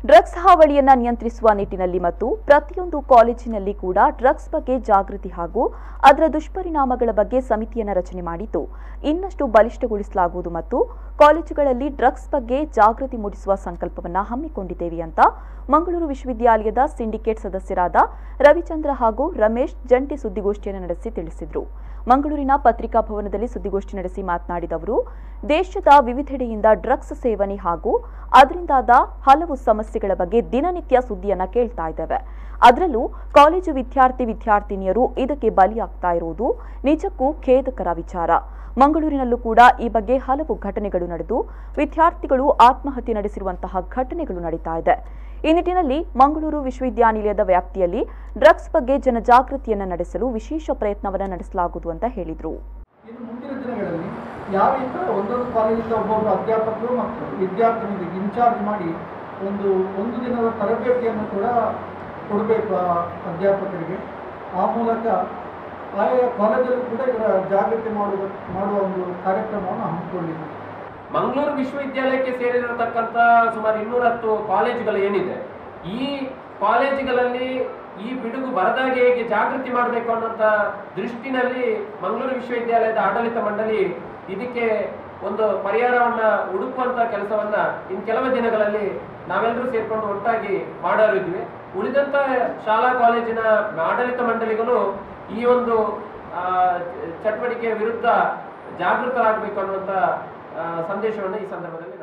drugs ಹಾವಳಿಯನ್ನ ನಿಯಂತ್ರಿಸುವ ನಿಟ್ಟಿನಲ್ಲಿ ಮತ್ತು ಪ್ರತಿಯೊಂದು ಕಾಲೇಜಿನಲ್ಲಿ ಕೂಡ ಡ್ರಗ್ಸ್ ಬಗ್ಗೆ ಜಾಗೃತಿ ಹಾಗೂ ಅದರ ದುಷ್ಪರಿಣಾಮಗಳ ಬಗ್ಗೆ ಸಮಿತಿಯನ್ನ ರಚನೆ ಮಾಡಿದ್ದು ಇನ್ನಷ್ಟು ಬಲಿಷ್ಠಗೊಳಿಸಲಾಗುವುದು ಮತ್ತು ಕಾಲೇಜುಗಳಲ್ಲಿ ಡ್ರಗ್ಸ್ ಬಗ್ಗೆ ಜಾಗೃತಿ ಮೂಡಿಸುವ ಸಂಕಲ್ಪವನ್ನ ಹಮ್ಮಿಕೊಂಡಿದ್ದೇವೆ ಅಂತ ಮಂಗಳೂರು ವಿಶ್ವವಿದ್ಯಾಲಯದ ಸಿಂಡಿಕೇಟ್ ಸದಸ್ಯರಾದ ರವಿಚಂದ್ರ ಹಾಗೂ ರಮೇಶ್ ಜಂಟಿ ಸುದ್ದಿಗೋಷ್ಠಿಯನ್ನು ನಡೆಸಿ ತಿಳಿಸಿದರು ಮಂಗಳೂರಿನ ಪತ್ರಿಕಾ ಭವನದಲ್ಲಿ ಸುದ್ದಿಗೋಷ್ಠಿ ನಡೆಸಿ ಮಾತನಾಡಿದ ಅವರು ದೇಶದ ವಿವಿಧೆಡೆಯಿಂದ ಡ್ರಗ್ಸ್ ಸೇವನೆ ಹಾಗೂ ಅದರಿಂದಾದ ಹಲವು ಸಮಸ್ಯೆಗಳ ಬಗ್ಗೆ ದಿನನಿತ್ಯ ಸುದ್ದಿಯನ್ನ ಕೇಳ್ತಾ ಇದ್ದೇವೆ ಅದರಲ್ಲೂ ಕಾಲೇಜು ವಿದ್ಯಾರ್ಥಿ ವಿದ್ಯಾರ್ಥಿನಿಯರು ಇದಕ್ಕೆ ಬಲಿಯಾಗ್ತಾ ಇರುವುದು ನಿಜಕ್ಕೂ ಖೇದಕರ ವಿಚಾರ ಮಂಗಳೂರಿನಲ್ಲೂ ಕೂಡ ಈ ಬಗ್ಗೆ ಹಲವು ಘಟನೆಗಳು ನಡೆದು ವಿದ್ಯಾರ್ಥಿಗಳು ಆತ್ಮಹತ್ಯೆ ನಡೆಸಿರುವಂತಹ ಘಟನೆಗಳು ನಡೀತಾ ಇದೆ ಈ ನಿಟ್ಟಿನಲ್ಲಿ ಮಂಗಳೂರು ವಿಶ್ವವಿದ್ಯಾನಿಲಯದ ವ್ಯಾಪ್ತಿಯಲ್ಲಿ ಡ್ರಗ್ಸ್ ಬಗ್ಗೆ ಜನಜಾಗೃತಿಯನ್ನು ನಡೆಸಲು ವಿಶೇಷ ಪ್ರಯತ್ನವನ್ನು ನಡೆಸಲಾಗುವುದು ಅಂತ ಹೇಳಿದರು ಇನ್ನು ಮುಂದಿನ ದಿನಗಳಲ್ಲಿ ಯಾವ ಈ ಥರ ಒಂದೊಂದು ಕಾಲೇಜಿಂದ ಒಬ್ಬೊಬ್ಬರು ಅಧ್ಯಾಪಕರು ಮತ್ತು ವಿದ್ಯಾರ್ಥಿಗಳಿಗೆ ಇನ್ಚಾರ್ಜ್ ಮಾಡಿ ಒಂದು ಒಂದು ದಿನದ ತರಬೇತಿಯನ್ನು ಕೂಡ ಕೊಡಬೇಕು ಆ ಅಧ್ಯಾಪಕರಿಗೆ ಆ ಮೂಲಕ ಆಯಾ ಕಾಲೇಜಲ್ಲೂ ಕೂಡ ಇದರ ಜಾಗೃತಿ ಮಾಡುವ ಮಾಡುವ ಒಂದು ಕಾರ್ಯಕ್ರಮವನ್ನು ಹಮ್ಮಿಕೊಂಡಿದ್ದೀವಿ ಮಂಗಳೂರು ವಿಶ್ವವಿದ್ಯಾಲಯಕ್ಕೆ ಸೇರಿರತಕ್ಕಂಥ ಸುಮಾರು ಇನ್ನೂರ ಹತ್ತು ಕಾಲೇಜುಗಳು ಏನಿದೆ ಈ ಕಾಲೇಜುಗಳಲ್ಲಿ ಈ ಬಿಡುಗು ಬರದಾಗೆ ಹೇಗೆ ಜಾಗೃತಿ ಮಾಡಬೇಕು ಅನ್ನೋಂಥ ದೃಷ್ಟಿನಲ್ಲಿ ಮಂಗಳೂರು ವಿಶ್ವವಿದ್ಯಾಲಯದ ಆಡಳಿತ ಮಂಡಳಿ ಇದಕ್ಕೆ ಒಂದು ಪರಿಹಾರವನ್ನ ಹುಡುಕುವಂತ ಕೆಲಸವನ್ನ ಇನ್ ಕೆಲವು ದಿನಗಳಲ್ಲಿ ನಾವೆಲ್ಲರೂ ಸೇರ್ಕೊಂಡು ಒಟ್ಟಾಗಿ ಮಾಡೋರಿದ್ವಿ ಉಳಿದಂತ ಶಾಲಾ ಕಾಲೇಜಿನ ಆಡಳಿತ ಮಂಡಳಿಗಳು ಈ ಒಂದು ಆ, ಚಟುವಟಿಕೆಯ ವಿರುದ್ಧ ಜಾಗೃತರಾಗಬೇಕು ಅನ್ನುವಂಥ ಆ, ಸಂದೇಶವನ್ನು ಈ ಸಂದರ್ಭದಲ್ಲಿ